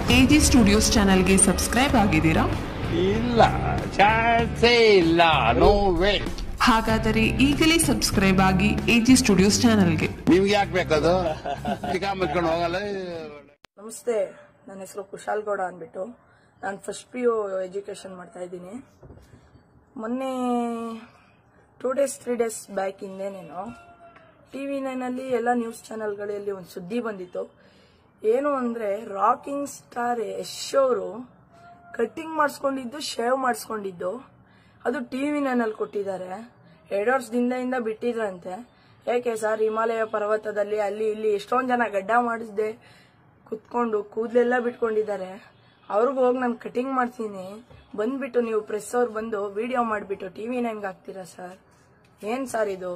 AG studios ಚಾನಲ್ಗೆ subscribe ಆಗಿದ್ದೀರಾ ಇಲ್ಲ ಚಾನ್ಸೇ ಇಲ್ಲ ನೋ ವೇ ಹಾಗಾದರೆ ಈಗಲೇ ಸಬ್ಸ್ಕ್ರೈಬ್ ಆಗಿ ಎಜಿ ಸ್ಟುಡಿಯೋಸ್ ಚಾನಲ್ಗೆ ನಿಮ್ಗೆ ಯಾಕೆ ಬೇಕದು ಚಿಕ್ಕ ಮುಚ್ಕೊಂಡು ಹೋಗಲ್ಲ ನಮಸ್ತೆ ನನ್ನ ಹೆಸರು ಕುಶಾಲ್ ಗೌಡ ಅಂದ್ಬಿಟ್ಟು ನಾನು ಫಸ್ಟ್ ಪಿ ಯು ಎಜುಕೇಷನ್ ಮಾಡ್ತಾ ಇದ್ದೀನಿ ಮೊನ್ನೆ two days three days back ಹಿಂದೆನೇನೋ ಟಿ ವಿ ನೈನಲ್ಲಿ ಎಲ್ಲ ನ್ಯೂಸ್ ಚಾನೆಲ್ಗಳಲ್ಲಿ ಒಂದು ಸುದ್ದಿ ಬಂದಿತ್ತು ಏನು ಅಂದರೆ ರಾಕಿಂಗ್ ಸ್ಟಾರ್ ಯಶ್ ಅವರು ಕಟ್ಟಿಂಗ್ ಮಾಡಿಸ್ಕೊಂಡಿದ್ದು ಶೇವ್ ಮಾಡಿಸ್ಕೊಂಡಿದ್ದು ಅದು ಟಿ ವಿ ನೈನಲ್ಲಿ ಕೊಟ್ಟಿದ್ದಾರೆ ಎರಡು ವರ್ಷದಿಂದ ಬಿಟ್ಟಿದ್ರಂತೆ ಯಾಕೆ ಸರ್ ಹಿಮಾಲಯ ಪರ್ವತದಲ್ಲಿ ಅಲ್ಲಿ ಇಲ್ಲಿ ಎಷ್ಟೊಂದು ಜನ ಗಡ್ಡ ಮಾಡಿಸ್ದೆ ಕುತ್ಕೊಂಡು ಕೂದಲೆಲ್ಲ ಬಿಟ್ಕೊಂಡಿದ್ದಾರೆ ಅವ್ರಿಗೂ ಹೋಗಿ ನಾನು ಕಟಿಂಗ್ ಮಾಡ್ತೀನಿ ಬಂದ್ಬಿಟ್ಟು ನೀವು ಪ್ರೆಸ್ ಅವ್ರು ಬಂದು ವಿಡಿಯೋ ಮಾಡಿಬಿಟ್ಟು ಟಿ ವಿ ನೈನ್ಗೆ ಹಾಕ್ತೀರಾ ಸರ್ ಏನು ಸರ್ ಇದು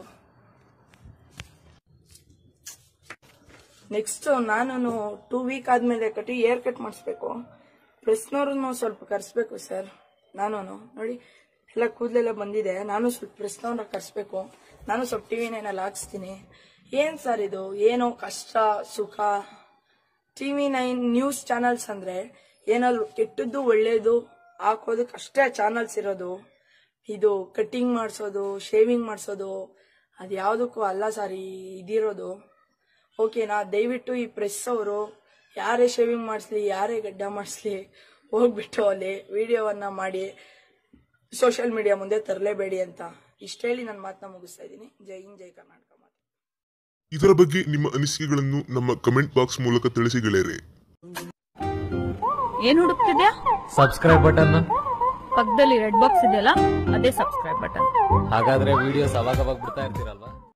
ನೆಕ್ಸ್ಟ್ ನಾನು ಟೂ ವೀಕ್ ಆದ್ಮೇಲೆ ಕಟಿ ಏರ್ ಕಟ್ ಮಾಡಿಸ್ಬೇಕು ಪ್ರೆಸ್ನವ್ರನ್ನು ಸ್ವಲ್ಪ ಕರೆಸ್ಬೇಕು ಸರ್ ನಾನು ನೋಡಿ ಎಲ್ಲ ಕೂದಲೆಲ್ಲ ಬಂದಿದೆ ನಾನು ಸ್ವಲ್ಪ ಪ್ರೆಸ್ನವ್ರನ್ನ ಕರೆಸ್ಬೇಕು ನಾನು ಸ್ವಲ್ಪ ಟಿ ವಿ ನೈನಲ್ಲಿ ಹಾಕ್ಸ್ತೀನಿ ಏನು ಸರ್ ಇದು ಏನೋ ಕಷ್ಟ ಸುಖ T V nine news channels ಅಂದ್ರೆ ಏನಾದ್ರು ಕೆಟ್ಟದ್ದು ಒಳ್ಳೇದು ಹಾಕೋದಕ್ಕೆ ಅಷ್ಟೇ ಚಾನಲ್ಸ್ ಇರೋದು ಇದು ಕಟ್ಟಿಂಗ್ ಮಾಡಿಸೋದು ಶೇವಿಂಗ್ ಮಾಡಿಸೋದು ಅದು ಯಾವುದಕ್ಕೂ ಅಲ್ಲ ಸರ್ ಈ ಇದಿರೋದು ಓಕೆನಾ ದಯವಿಟ್ಟು ಈ ಪ್ರೆಸ್ ಅವರು ಯಾರೇ ಶೇವಿಂಗ್ ಮಾಡಿಸ್ಲಿ ಯಾರೇ ಗಡ್ಡ ಮಾಡಿಸ್ಲಿ ಹೋಗ್ಬಿಟ್ಟು ಅಲ್ಲಿ ವಿಡಿಯೋವನ್ನ ಮಾಡಿ ಸೋಷಿಯಲ್ ಮೀಡಿಯಾ ಮುಂದೆ ತರಲೇಬೇಡಿ ಅಂತ ಇಷ್ಟ ಹೇಳಿ ನನ್ನ ಮಾತನ್ನ ಮುಗಿಸ್ತಾ ಇದ್ದೀನಿ ಜೈ ಹಿಂದ್ ಜೈ ಕರ್ನಾಟಕ ಮಾತು ಇದರ ಬಗ್ಗೆ ನಿಮ್ಮ ಅನಿಸಿಕೆಗಳನ್ನು ನಮ್ಮ ಕಮೆಂಟ್ ಬಾಕ್ಸ್ ಮೂಲಕ ತಿಳಿಸಿ ಗೆಳೆಯರೆ ಏನ್ ಹುಡುಕ್ತಿದ್ಯಾ ಸಬ್ಸ್ಕ್ರೈಬ್ ಬಟನ್ ಪಕ್ಕದಲ್ಲಿ ರೆಡ್ ಬಾಕ್ಸ್ ಇದೆಯಲ್ಲ ಅದೇ ಸಬ್ಸ್ಕ್ರೈಬ್ ಬಟನ್ ಹಾಗಾದ್ರೆ ವಿಡಿಯೋಸ್ ಅವಾಗ ಅವಾಗ ಬಿಡ್ತಾ ಇರ್ತೀರಲ್ವಾ